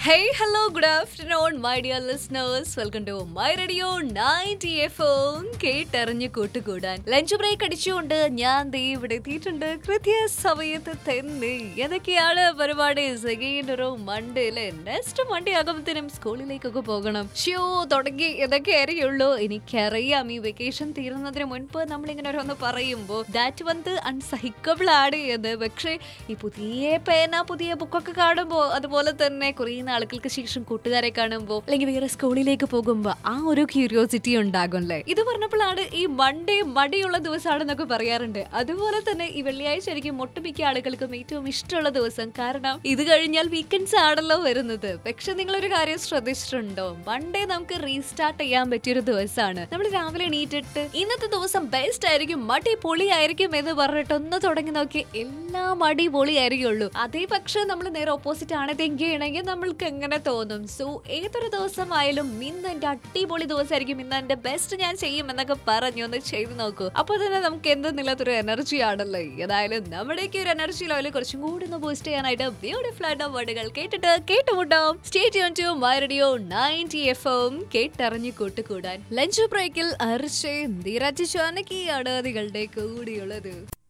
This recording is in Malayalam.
Hey, hello, good afternoon, my dear listeners. Welcome to my radio 90 FM. കേട്ടറിഞ്ഞ് കൂട്ടുകൂടാൻ ലഞ്ച് ബ്രേക്ക് അടിച്ചുകൊണ്ട് ഞാൻ ദേ ഇവിടെ എത്തിയിട്ടുണ്ട് കൃത്യ സമയത്ത് തന്നെ ഏതൊക്കെയാണ് പരിപാടി സെക്കൻഡ് ഒരു മൺഡേ അല്ലേ നെക്സ്റ്റ് മൺഡേ ആകുമ്പോഴത്തേനും സ്കൂളിലേക്കൊക്കെ പോകണം ഷ്യോ തുടങ്ങി ഇതൊക്കെ അറിയുള്ളൂ എനിക്കറിയാം ഈ വെക്കേഷൻ തീരുന്നതിന് മുൻപ് നമ്മളിങ്ങനെ ഓരോന്ന് പറയുമ്പോൾ ദാറ്റ് വന്ന് അൺസഹിക്കബിൾ ആണ് എന്ന് പക്ഷേ ഈ പുതിയ പേന പുതിയ ബുക്കൊക്കെ കാണുമ്പോൾ അതുപോലെ തന്നെ കുറേ നാളുകൾക്ക് ശേഷം കൂട്ടുകാരെ കാണുമ്പോൾ അല്ലെങ്കിൽ വേറെ സ്കൂളിലേക്ക് പോകുമ്പോൾ ആ ഒരു ക്യൂരിയോസിറ്റി ഉണ്ടാകും അല്ലേ ഇത് പറഞ്ഞപ്പോഴാണ് ഈ മൺഡേ മടിയുള്ള ദിവസമാണെന്നൊക്കെ പറയാറുണ്ട് അതുപോലെ തന്നെ ഈ വെള്ളിയാഴ്ച എനിക്ക് ഒട്ടുമിക്ക ആളുകൾക്കും ഏറ്റവും ഇഷ്ടമുള്ള ദിവസം കാരണം ഇത് കഴിഞ്ഞാൽ വീക്കെൻഡ്സ് ആണല്ലോ വരുന്നത് പക്ഷെ നിങ്ങളൊരു കാര്യം ശ്രദ്ധിച്ചിട്ടുണ്ടോ മൺഡേ നമുക്ക് റീസ്റ്റാർട്ട് ചെയ്യാൻ പറ്റിയൊരു ദിവസമാണ് നമ്മൾ രാവിലെ എണീറ്റിട്ട് ഇന്നത്തെ ദിവസം ബെസ്റ്റ് ആയിരിക്കും മടി പൊളിയായിരിക്കും എന്ന് പറഞ്ഞിട്ട് ഒന്ന് തുടങ്ങി നോക്കി എല്ലാം അടി പൊളിയായിരിക്കുള്ളൂ അതേ പക്ഷേ നമ്മൾ നേരെ ഓപ്പോസിറ്റ് ആണ് തിങ്ക് ചെയ്യണമെങ്കിൽ നമ്മൾക്ക് എങ്ങനെ തോന്നും സോ ഏതൊരു ദിവസമായാലും ഇന്ന് എന്റെ അടിപൊളി ദിവസമായിരിക്കും ഇന്ന് എന്റെ ബെസ്റ്റ് ഞാൻ ചെയ്യും എന്നൊക്കെ പറഞ്ഞു ഒന്ന് ചെയ്ത് നോക്കൂ അപ്പോൾ തന്നെ നമുക്ക് എന്തെന്നില്ലാത്തൊരു എനർജി ആണല്ലോ ഏതായാലും നമ്മുടെയൊക്കെ ഒരു എനർജി ലെവൽ കുറച്ചും കൂടി ഒന്ന് ബൂസ്റ്റ് ചെയ്യാനായിട്ട് ബ്യൂട്ടിഫുൾ ആയിട്ട് വേർഡുകൾ കേട്ടിട്ട് കേട്ടുമുട്ടാം stay tune to my radio ninety F M കേട്ടറിഞ്ഞു കൂട്ടുകൂടാൻ ലഞ്ച് ബ്രേക്കിൽ അർച്ചയും ധീരജ് ചാനകിയാണ് നിങ്ങളുടെ കൂടിയുള്ളത്